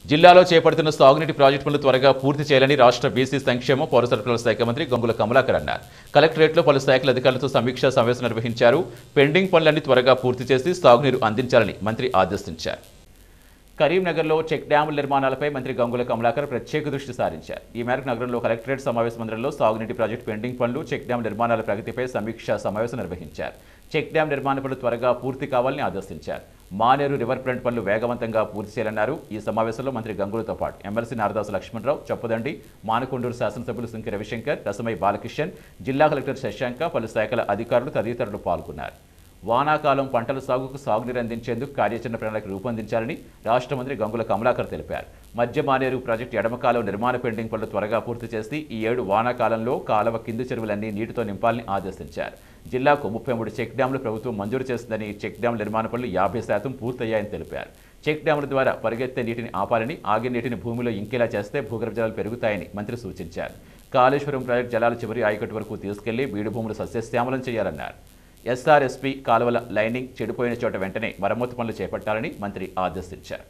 జిల్లాలో చేపడుతున్న సాగునీటి ప్రాజెక్టు పనులు త్వరగా పూర్తి చేయాలని రాష్ట్ర బీసీ సంక్షేమ పౌర సరఫరాల శాఖ మంత్రి గంగుల కమలాకర్ అన్నారు కలెక్టరేట్లో పలు శాఖల అధికారులతో సమీక్షా సమావేశం నిర్వహించారు పెండింగ్ పనులన్నీ త్వరగా పూర్తి చేసి సాగునీరు అందించాలని మంత్రి ఆదేశించారు కరీంనగర్లో చెక్ డ్యాముల నిర్మాణాలపై మంత్రి గంగుల కమలాకర్ ప్రత్యేక దృష్టి సారించారు ఈ మేరకు నగరంలో కలెక్టరేట్ సమావేశ మందిరంలో సాగునీటి ప్రాజెక్టు పెండింగ్ పనులు చెక్ డ్యాం నిర్మాణాల ప్రగతిపై సమీక్షా సమావేశం నిర్వహించారు చెక్ డ్యాం నిర్మాణ పనులు త్వరగా పూర్తి కావాలని ఆదేశించారు మానేరు రివర్ ఫ్రంట్ పనులు వేగవంతంగా పూర్తి చేయాలన్నారు ఈ సమావేశంలో మంత్రి గంగులతో పాటు ఎమ్మెల్సీ నారదాసు లక్ష్మణరావు చొప్పదండి మానకొండూరు శాసనసభ్యులు సుంకి రవిశంకర్ రసమై బాలకిషన్ జిల్లా కలెక్టర్ శశాంక పలు శాఖల అధికారులు తదితరులు పాల్గొన్నారు వానాకాలం పంటల సాగుకు సాగునీరు అందించేందుకు కార్యాచరణ ప్రణాళిక రూపొందించాలని రాష్ట్ర మంత్రి గంగుల కమలాకర్ తెలిపారు మధ్య మానేరు ప్రాజెక్టు ఎడమకాలం నిర్మాణ పెండింగ్ పనులు త్వరగా పూర్తి చేసి ఈ ఏడు వానాకాలంలో కాలవ కింది చెరువులన్నీ నీటితో నింపాలని ఆదేశించారు జిల్లాకు ముప్పై మూడు చెక్ డ్యాంలు ప్రభుత్వం మంజూరు చేసిందని చెక్ డ్యాం నిర్మాణ పనులు యాభై శాతం పూర్తయ్యాయని తెలిపారు చెక్ డ్యాంల ద్వారా పరిగెత్తే నీటిని ఆపాలని ఆగే నీటిని భూమిలో ఇంకేలా చేస్తే భూగర్భ జలాలు పెరుగుతాయని మంత్రి సూచించారు కాళేశ్వరం ప్రాజెక్టు జలాలు చివరి ఆయకట్టు వరకు తీసుకెళ్లి బీడు భూములు సస్యశ్యామలం చేయాలన్నారు ఎస్ఆర్ఎస్పీ కాలువల లైనింగ్ చెడిపోయిన చోట వెంటనే మరమ్మతు పనులు చేపట్టాలని మంత్రి ఆదేశించారు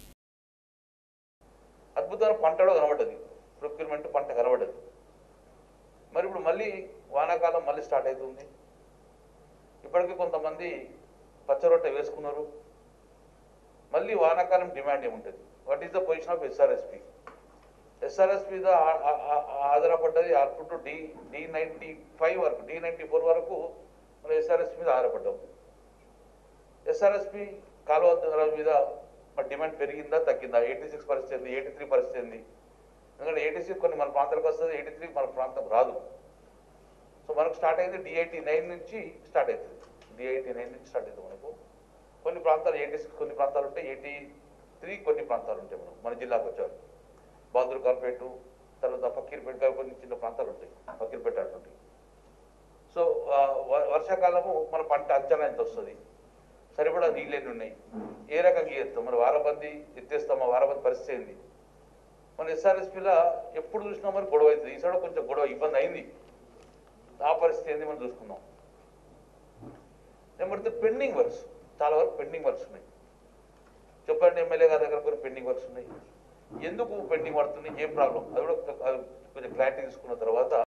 అద్భుతమైన పంటలో కనబడ్డది ప్రొక్యూర్మెంట్ పంట కనబడ్డది మరి ఇప్పుడు మళ్ళీ వానాకాలం మళ్ళీ స్టార్ట్ అవుతుంది ఇప్పటికీ కొంతమంది పచ్చరొట్ట వేసుకున్నారు మళ్ళీ వానాకాలం డిమాండ్ ఏముంటుంది what is the position of S R S P S R S మీద ఆ- ఆ- ఆ- ఆధారపడ్డది up to D D ninety five వరకు డి నైంటీ ఫోర్ వరకు మనం ఎస్ఆర్ఎస్ మీద ఆధారపడ్డాం ఎస్ఆర్ఎస్పి కాలువ ధరల మీద మన డిమాండ్ పెరిగిందా తగ్గిందా ఎయిటీ సిక్స్ పరిస్థితి ఏంది ఎయిటీ త్రీ పరిస్థితి ఏంది ఎందుకంటే ఎయిటీ సిక్స్ కొన్ని మన ప్రాంతాలకు వస్తుంది ఎయిటీ త్రీ మన ప్రాంతం రాదు సో మనకు స్టార్ట్ అయింది డిఐటి నైన్ నుంచి స్టార్ట్ అవుతుంది డిఐటి నైన్ నుంచి స్టార్ట్ అవుతుంది మనకు కొన్ని ప్రాంతాలు ఎయిటీ సిక్స్ కొన్ని ప్రాంతాలు ఉంటాయి ఎయిటీ త్రీ కొన్ని ప్రాంతాలు ఉంటాయి మనం మన జిల్లాకు వచ్చారు బాదురు కార్పేటు తర్వాత ఫకీర్పేట కొన్ని చిన్న ప్రాంతాలు ఉంటాయి ఫకీర్పేట అటువంటి సో ఆ, వ- వర్షాకాలము మన పంట అంచనా ఎంత వస్తుంది సరిపడా నీళ్ళు ఎన్ని ఉన్నాయి ఏ రకంగా ఎత్తాం మన వారబంది ఎత్తేస్తామా వారబంది పరిస్థితి ఏంది మన ఎస్ఆర్ఎస్పీలో ఎప్పుడు చూసినా మరి గొడవ అవుతుంది ఈసారి కొంచెం గొడవ ఇబ్బంది అయింది ఆ పరిస్థితి ఏంది మనం చూసుకుందాం నెంబర్ పెండింగ్ వర్క్స్ చాలా వరకు పెండింగ్ వర్క్స్ ఉన్నాయి చెప్పండి ఎమ్మెల్యే గారి దగ్గర కొన్ని పెండింగ్ వర్క్స్ ఉన్నాయి ఎందుకు పెండింగ్ పడుతుంది ఏం ప్రాబ్లం అది కూడా ఒక- అది కొంచెం క్లారిటీ తీసుకున్న తర్వాత